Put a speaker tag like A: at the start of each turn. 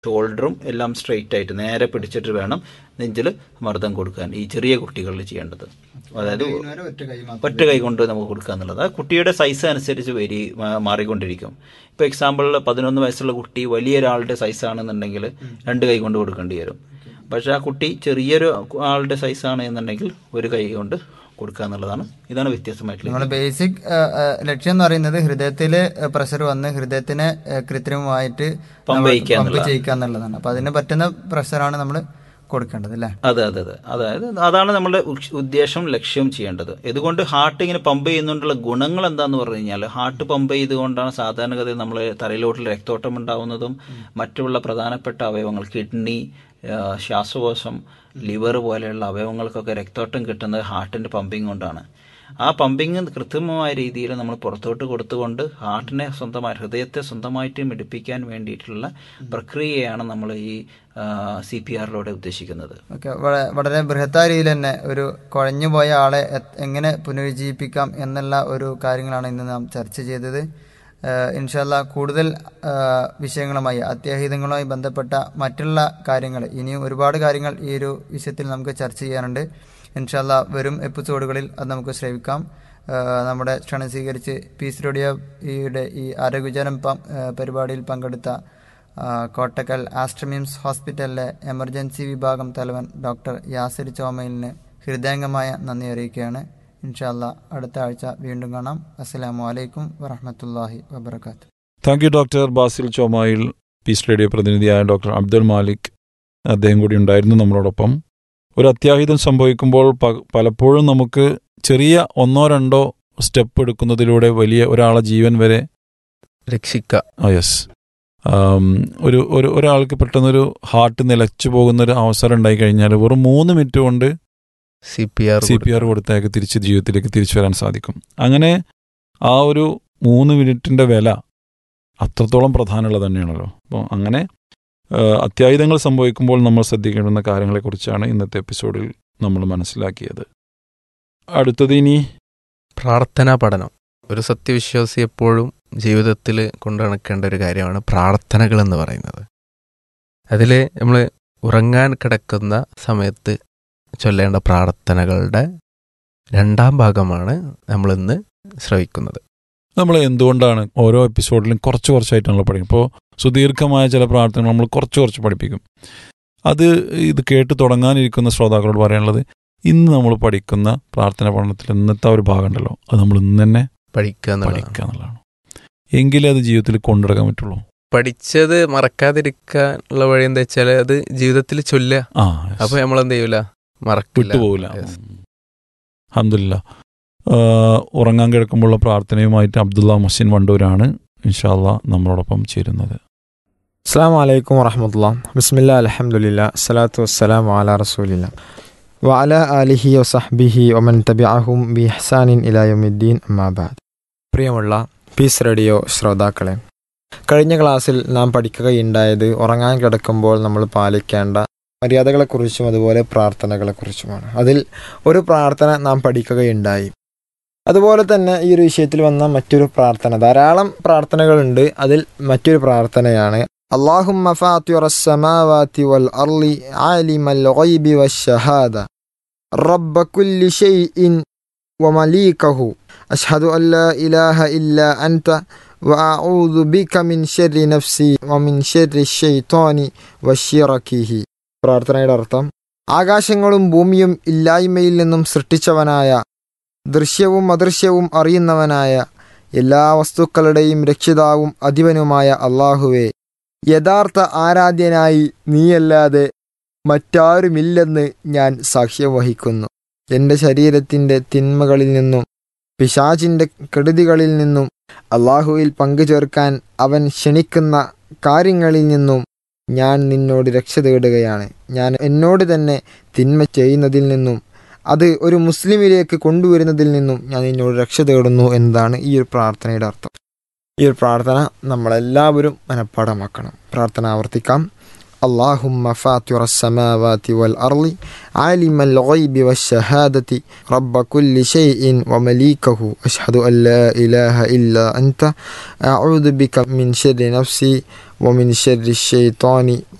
A: ഷോൾഡറും എല്ലാം സ്ട്രെയിറ്റ് ആയിട്ട് നേരെ പിടിച്ചിട്ട് വേണം നെഞ്ചിൽ മർദ്ദം കൊടുക്കാൻ ഈ ചെറിയ കുട്ടികളിൽ ചെയ്യേണ്ടത് അതായത്
B: ഒറ്റ കൈ മാത്രം
A: ഒറ്റ കൈ കൊണ്ട് നമുക്ക് കൊടുക്കുക എന്നുള്ളത് ആ കുട്ടിയുടെ സൈസ് അനുസരിച്ച് വരി മാ- മാറിക്കൊണ്ടിരിക്കും ഇപ്പോൾ എക്സാമ്പിളിൽ പതിനൊന്ന് വയസ്സുള്ള കുട്ടി വലിയ ഒരാളുടെ സൈസ് ആണെന്നുണ്ടെങ്കിൽ രണ്ട് കൈ കൊണ്ട് കൊടുക്കേണ്ടി വരും പക്ഷേ ആ കുട്ടി ചെറിയൊരു ആളുടെ സൈസ് ആണ് എന്നുണ്ടെങ്കിൽ ഒരു കൈ കൊണ്ട് കൊടുക്കുക എന്നുള്ളതാണ് ഇതാണ് വ്യത്യസ്തമായിട്ടുള്ള
B: നമ്മുടെ ബേസിക് ലക്ഷ്യം എന്ന് പറയുന്നത് ഹൃദയത്തിൽ പ്രഷർ വന്ന് ഹൃദയത്തിനെ ഏഹ്, കൃത്രിമമായിട്ട്
A: പമ്പ് ചെയ്യിക്കുക
B: പമ്പ് ചെയ്യിക്കുക എന്നുള്ളതാണ് അപ്പൊ അതിന് പറ്റുന്ന പ്രഷറാണ് നമ്മൾ കൊടുക്കേണ്ടത് അല്ലേ
A: അതെ അതെ അതെ അതായത് അതാണ് നമ്മുടെ ഉഷ്- ഉദ്ദേശം ലക്ഷ്യം ചെയ്യേണ്ടത് ഇതുകൊണ്ട് ഹാർട്ട് ഇങ്ങനെ പമ്പ് ചെയ്യുന്നതുകൊണ്ടുള്ള ഗുണങ്ങൾ എന്താന്ന് പറഞ്ഞു കഴിഞ്ഞാൽ ഹാർട്ട് പമ്പ് ചെയ്തുകൊണ്ടാണ് സാധാരണഗതിയിൽ നമ്മൾ തലയിലോട്ടുള്ള രക്തോട്ടം ഉണ്ടാവുന്നതും മറ്റുള്ള പ്രധാനപ്പെട്ട അവയവങ്ങൾ കിഡ്നി ആ, ശ്വാസകോശം ലിവർ പോലെയുള്ള അവയവങ്ങൾക്കൊക്കെ രക്തോട്ടം കിട്ടുന്നത് ഹാർട്ടിന്റെ പമ്പിങ് കൊണ്ടാണ് ആ പമ്പിങ് കൃത്രിമമായ രീതിയിൽ നമ്മൾ പുറത്തോട്ട് കൊടുത്തുകൊണ്ട് ഹാർട്ടിനെ സ്വന്തമായി ഹൃദയത്തെ സ്വന്തമായിട്ട് മിടിപ്പിക്കാൻ വേണ്ടിയിട്ടുള്ള പ്രക്രിയയാണ് നമ്മൾ ഈ സി പി ആറിലൂടെ ഉദ്ദേശിക്കുന്നത്
B: ഓക്കെ വളരെ ബൃഹത്തായ രീതിയിൽ തന്നെ ഒരു കുഴഞ്ഞു പോയ ആളെ എ- എങ്ങനെ പുനരുജ്ജീവിപ്പിക്കാം എന്നുള്ള ഒരു കാര്യങ്ങളാണ് ഇന്ന് നാം ചർച്ച ചെയ്തത് ഇൻഷല്ല കൂടുതൽ ആ, വിഷയങ്ങളുമായി അത്യാഹിതങ്ങളുമായി ബന്ധപ്പെട്ട മറ്റുള്ള കാര്യങ്ങൾ ഇനിയും ഒരുപാട് കാര്യങ്ങൾ ഈ ഒരു വിഷയത്തിൽ നമുക്ക് ചർച്ച ചെയ്യാനുണ്ട് ഇൻഷല്ല വരും എപ്പിസോഡുകളിൽ അത് നമുക്ക് ശ്രമിക്കാം ആ, നമ്മുടെ ക്ഷണം സ്വീകരിച്ച് പീസ് റേഡിയോയുടെ ഈ ആരോഗ്യജനം പ- ആ, പരിപാടിയിൽ പങ്കെടുത്ത ആ, കോട്ടക്കൽ ആസ്ട്രമിംസ് ഹോസ്പിറ്റലിലെ എമർജൻസി വിഭാഗം തലവൻ ഡോക്ടർ യാസിർ ചോമയിലിന് ഹൃദയംഗമായ നന്ദി അറിയിക്കുകയാണ് ഇൻഷാല്ല അടുത്ത ആഴ്ച വീണ്ടും കാണാം അസ്സലാമു അലൈക്കും വറഹമത്തല്ലാഹി വബർക്കാത്തു
C: thank you doctor Basil Chomayil peace radio പ്രതിനിധിയായ ഡോക്ടർ അബ്ദുൽ മാലിക് അദ്ദേഹം കൂടി ഉണ്ടായിരുന്നു നമ്മളോടൊപ്പം ഒരു അത്യാഹിതം സംഭവിക്കുമ്പോൾ പ- പലപ്പോഴും നമുക്ക് ചെറിയ ഒന്നോ രണ്ടോ സ്റ്റെപ്പ് എടുക്കുന്നതിലൂടെ വലിയ ഒരാളെ ജീവൻ വരെ
D: രക്ഷിക്കുക
C: ആ യെസ് ഒരു ഒരു ഒരാൾക്ക് പെട്ടെന്നൊരു ഹാർട്ട് നിലച്ചു പോകുന്ന ഒരു അവസരം ഉണ്ടായി കഴിഞ്ഞാൽ വെറും മൂന്ന് മിനിറ്റ് കൊണ്ട്
D: C P R
C: C P R കൊടുത്തയാൾക്ക് തിരിച്ച് ജീവിതത്തിലേക്ക് തിരിച്ചു വരാൻ സാധിക്കും അങ്ങനെ ആ ഒരു മൂന്ന് മിനിറ്റിന്റെ വില അത്രത്തോളം പ്രധാനമുള്ളത് തന്നെയാണല്ലോ അപ്പോൾ അങ്ങനെ ആ, അത്യാഹിതങ്ങൾ സംഭവിക്കുമ്പോൾ നമ്മൾ ശ്രദ്ധിക്കേണ്ടുന്ന കാര്യങ്ങളെക്കുറിച്ചാണ് ഇന്നത്തെ എപ്പിസോഡിൽ നമ്മൾ മനസ്സിലാക്കിയത് അടുത്തത് ഇനി
D: പ്രാർത്ഥനാ പഠനം ഒരു സത്യവിശ്വാസി എപ്പോഴും ജീവിതത്തിൽ കൊണ്ടു നടക്കേണ്ട ഒരു കാര്യമാണ് പ്രാർത്ഥനകൾ എന്ന് പറയുന്നത് അതിൽ നമ്മൾ ഉറങ്ങാൻ കിടക്കുന്ന സമയത്ത് ചൊല്ലേണ്ട പ്രാർത്ഥനകളുടെ രണ്ടാം ഭാഗമാണ് നമ്മളിന്ന് ശ്രവിക്കുന്നത്
C: നമ്മൾ എന്തുകൊണ്ടാണ് ഓരോ എപ്പിസോഡിലും കുറച്ച് കുറച്ചായിട്ടാണല്ലോ പഠിക്കും ഇപ്പോൾ സുദീർഘമായ ചില പ്രാർത്ഥനകൾ നമ്മൾ കുറച്ച് കുറച്ച് പഠിപ്പിക്കും അത് ഇത് കേട്ട് തുടങ്ങാനിരിക്കുന്ന ശ്രോതാക്കളോട് പറയാനുള്ളത് ഇന്ന് നമ്മൾ പഠിക്കുന്ന പ്രാർത്ഥന പഠനത്തിൽ ഇന്നത്തെ ആ ഒരു ഭാഗം ഉണ്ടല്ലോ അത് നമ്മൾ ഇന്ന് തന്നെ
D: പഠിക്കുക എന്നുള്ളതാണ്
C: പഠിക്കുക എന്നുള്ളതാണ് എങ്കിലേ അത് ജീവിതത്തിൽ കൊണ്ടുനടക്കാൻ പറ്റുള്ളൂ
D: പഠിച്ചത് മറക്കാതിരിക്കാനുള്ള വഴി എന്താ വെച്ചാൽ അത് ജീവിതത്തിൽ ചൊല്ലുക
C: ആ
D: അപ്പൊ നമ്മൾ എന്ത് ചെയ്യൂല മറക്കില്ല
C: വിട്ടുപോകില്ല
D: Yes.
C: അഹമ്മദില്ല ഉറങ്ങാൻ കിടക്കുമ്പോഴുള്ള പ്രാർത്ഥനയുമായിട്ട് അബ്ദുള്ള മൊസിൻ വണ്ടൂരാണ് ഇൻഷാല്ല നമ്മളോടൊപ്പം ചേരുന്നത്
E: അസ്സാം വലൈക്കും വറഹമത്തുള്ള ബിസ്മില്ല അലഹമുല്ല അസ്സലാത്തു വസ്സലാം വാല റസൂലില്ല വഅല ആലിഹി വസഹ്ബിഹി ഒമൻ തബിഅഹും ബി ഹസാനിൻ ഇലായുദ്ദീൻ അമ്മാബാദ് പ്രിയമുള്ള പീസ് റേഡിയോ ശ്രോതാക്കളെ കഴിഞ്ഞ ക്ലാസ്സിൽ നാം പഠിക്കുകയുണ്ടായത് ഉറങ്ങാൻ കിടക്കുമ്പോൾ നമ്മൾ പാലിക്കേണ്ട മര്യാദകളെക്കുറിച്ചും അതുപോലെ പ്രാർത്ഥനകളെക്കുറിച്ചുമാണ് അതിൽ ഒരു പ്രാർത്ഥന നാം പഠിക്കുകയുണ്ടായി അതുപോലെ തന്നെ ഈ ഒരു വിഷയത്തിൽ വന്ന മറ്റൊരു പ്രാർത്ഥന ധാരാളം പ്രാർത്ഥനകളുണ്ട് അതിൽ മറ്റൊരു പ്രാർത്ഥനയാണ് اللهم فاطر السماوات والأرض عالم الغيب والشهادة رب كل شيء ومليكه أشهد أن لا إله إلا أنت وأعوذ بك من شر نفسي ومن شر الشيطان وشركه പ്രാർത്ഥനയുടെ അർത്ഥം ആകാശങ്ങളും ഭൂമിയും ഇല്ലായ്മയിൽ നിന്നും സൃഷ്ടിച്ചവനായ ദൃശ്യവും അദൃശ്യവും അറിയുന്നവനായ എല്ലാ വസ്തുക്കളുടെയും രക്ഷിതാവും അധിപനുമായ അള്ളാഹുവെ യഥാർത്ഥ ആരാധ്യനായി നീയല്ലാതെ മറ്റാരുമില്ലെന്ന് ഞാൻ സാക്ഷ്യം വഹിക്കുന്നു എൻ്റെ ശരീരത്തിൻ്റെ തിന്മകളിൽ നിന്നും പിശാചിൻ്റെ കെടുതികളിൽ നിന്നും അള്ളാഹുവിൽ പങ്കുചേർക്കാൻ അവൻ ക്ഷണിക്കുന്ന കാര്യങ്ങളിൽ നിന്നും ഞാൻ നിന്നോട് രക്ഷ തേടുകയാണ് ഞാൻ എന്നോട് തന്നെ തിന്മ ചെയ്യുന്നതിൽ നിന്നും അത് ഒരു മുസ്ലിമിലേക്ക് കൊണ്ടുവരുന്നതിൽ നിന്നും ഞാൻ നിന്നോട് രക്ഷ തേടുന്നു എന്നതാണ് ഈ ഒരു പ്രാർത്ഥനയുടെ അർത്ഥം ഈ ഒരു പ്രാർത്ഥന നമ്മളെല്ലാവരും മനഃപ്പാടമാക്കണം പ്രാർത്ഥന ആവർത്തിക്കാം اللهم فاطر السماوات والأرض عالم الغيب والشهادة رب كل شيء ومليكه أشهد أن لا إله إلا أنت أعوذ بك من شر نفسي ومن شر الشيطان